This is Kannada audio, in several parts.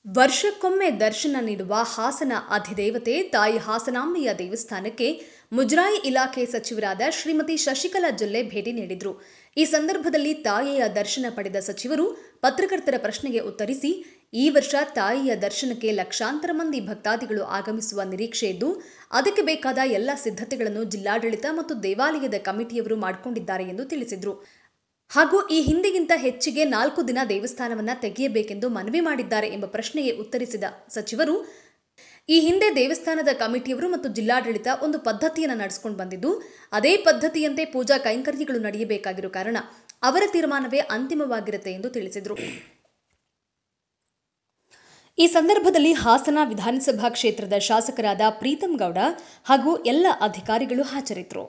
ವರ್ಷಕ್ಕೊಮ್ಮೆ ದರ್ಶನ ನೀಡುವ ಹಾಸನ ಅಧಿದೇವತೆ ತಾಯಿ ಹಾಸನಾಂಬೆಯ ದೇವಸ್ಥಾನಕ್ಕೆ ಮುಜರಾಯಿ ಇಲಾಖೆ ಸಚಿವರಾದ ಶ್ರೀಮತಿ ಶಶಿಕಲಾ ಜೊಲ್ಲೆ ಭೇಟಿ ನೀಡಿದ್ರು ಈ ಸಂದರ್ಭದಲ್ಲಿ ತಾಯಿಯ ದರ್ಶನ ಪಡೆದ ಸಚಿವರು ಪತ್ರಕರ್ತರ ಪ್ರಶ್ನೆಗೆ ಉತ್ತರಿಸಿ ಈ ವರ್ಷ ತಾಯಿಯ ದರ್ಶನಕ್ಕೆ ಲಕ್ಷಾಂತರ ಮಂದಿ ಭಕ್ತಾದಿಗಳು ಆಗಮಿಸುವ ನಿರೀಕ್ಷೆ ಇದ್ದು ಅದಕ್ಕೆ ಬೇಕಾದ ಎಲ್ಲ ಸಿದ್ಧತೆಗಳನ್ನು ಜಿಲ್ಲಾಡಳಿತ ಮತ್ತು ದೇವಾಲಯದ ಕಮಿಟಿಯವರು ಮಾಡಿಕೊಂಡಿದ್ದಾರೆ ಎಂದು ತಿಳಿಸಿದರು ಹಾಗೂ ಈ ಹಿಂದೆಗಿಂತ ಹೆಚ್ಚಿಗೆ ನಾಲ್ಕು ದಿನ ದೇವಸ್ಥಾನವನ್ನ ತೆಗೆಯಬೇಕೆಂದು ಮನವಿ ಮಾಡಿದ್ದಾರೆ ಎಂಬ ಪ್ರಶ್ನೆಗೆ ಉತ್ತರಿಸಿದ ಸಚಿವರು ಈ ಹಿಂದೆ ದೇವಸ್ಥಾನದ ಕಮಿಟಿಯವರು ಮತ್ತು ಜಿಲ್ಲಾಡಳಿತ ಒಂದು ಪದ್ಧತಿಯನ್ನು ನಡೆಸಿಕೊಂಡು ಬಂದಿದ್ದು ಅದೇ ಪದ್ಧತಿಯಂತೆ ಪೂಜಾ ಕೈಂಕರ್ಯಗಳು ನಡೆಯಬೇಕಾಗಿರೋ ಕಾರಣ ಅವರ ತೀರ್ಮಾನವೇ ಅಂತಿಮವಾಗಿರುತ್ತೆ ಎಂದು ತಿಳಿಸಿದರು ಈ ಸಂದರ್ಭದಲ್ಲಿ ಹಾಸನ ವಿಧಾನಸಭಾ ಕ್ಷೇತ್ರದ ಶಾಸಕರಾದ ಪ್ರೀತಂ ಗೌಡ ಹಾಗೂ ಎಲ್ಲ ಅಧಿಕಾರಿಗಳು ಹಾಜರಿದ್ದರು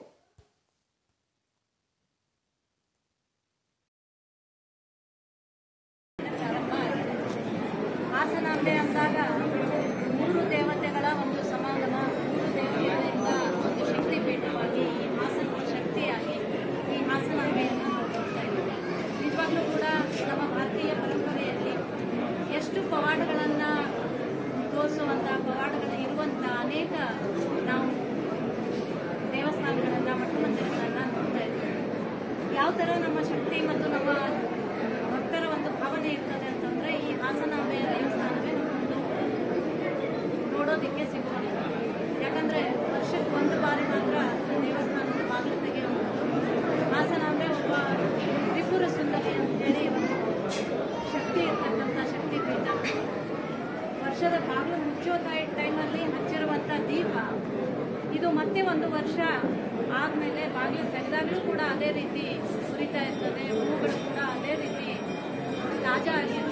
ಹಾಸನಾಂಬೆ ಅಂದಾಗ ಮೂರು ದೇವತೆಗಳ ಒಂದು ಸಮಾಗಮ ಮೂರು ದೇವತೆಗಳಿಂದ ಒಂದು ಶಕ್ತಿ ಪೀಠವಾಗಿ ಈ ಹಾಸನ ಶಕ್ತಿಯಾಗಿ ಈ ಹಾಸನಾಂಬೆಯನ್ನು ನಾವು ನೋಡ್ತಾ ಇದ್ದೀವಿ ನಿಜವಾಗ್ಲೂ ಕೂಡ ನಮ್ಮ ಭಾರತೀಯ ಪರಂಪರೆಯಲ್ಲಿ ಎಷ್ಟು ಪವಾಡಗಳನ್ನು ತೋರಿಸುವಂಥ ಪವಾಡಗಳು ಇರುವಂಥ ಅನೇಕ ನಾವು ದೇವಸ್ಥಾನಗಳನ್ನು ಮಠ ಮಂದಿರಗಳನ್ನು ನೋಡ್ತಾ ಇದ್ದೀವಿ ಯಾವ ಥರ ನಮ್ಮ ಶಕ್ತಿ ಮತ್ತು ನಮ್ಮ ಭಕ್ತರ ಒಂದು ಭಾವನೆ ಇರ್ತದೆ ಅಂತಂದ್ರೆ ಈ ಹಾಸನಾಂಬೆಯ ದೇವಸ್ಥಾನವೇ ನಮ್ಮೊಂದು ನೋಡೋದಕ್ಕೆ ಸಿಗೋದಿಲ್ಲ ಯಾಕಂದ್ರೆ ವರ್ಷಕ್ಕೆ ಒಂದು ಬಾರಿ ಮಾತ್ರ ದೇವಸ್ಥಾನದ ಬಾಗಿಲು ತೆಗೆಯುವಂಥದ್ದು ಹಾಸನಾಂಬೆ ಒಬ್ಬ ತ್ರಿಪುರ ಸುಂದರಿ ಅಂತ ಹೇಳಿ ಒಂದು ಶಕ್ತಿ ಇರ್ತಕ್ಕಂಥ ಶಕ್ತಿ ಪೀಠ ವರ್ಷದ ಬಾಗಿಲು ಮುಚ್ಚೋ ಟೈ- ಟೈಮಲ್ಲಿ ಹಚ್ಚಿರುವಂಥ ದೀಪ ಇದು ಮತ್ತೆ ಒಂದು ವರ್ಷ ಆದಮೇಲೆ ಬಾಗಿಲು ತೆಗೆದಾಗಲೂ ಕೂಡ ಅದೇ ರೀತಿ ಉರಿತಾ ಇರ್ತದೆ ಹೂಗಳು ಕೂಡ ಅದೇ ರೀತಿ ತಾಜಾ ಆಗಿ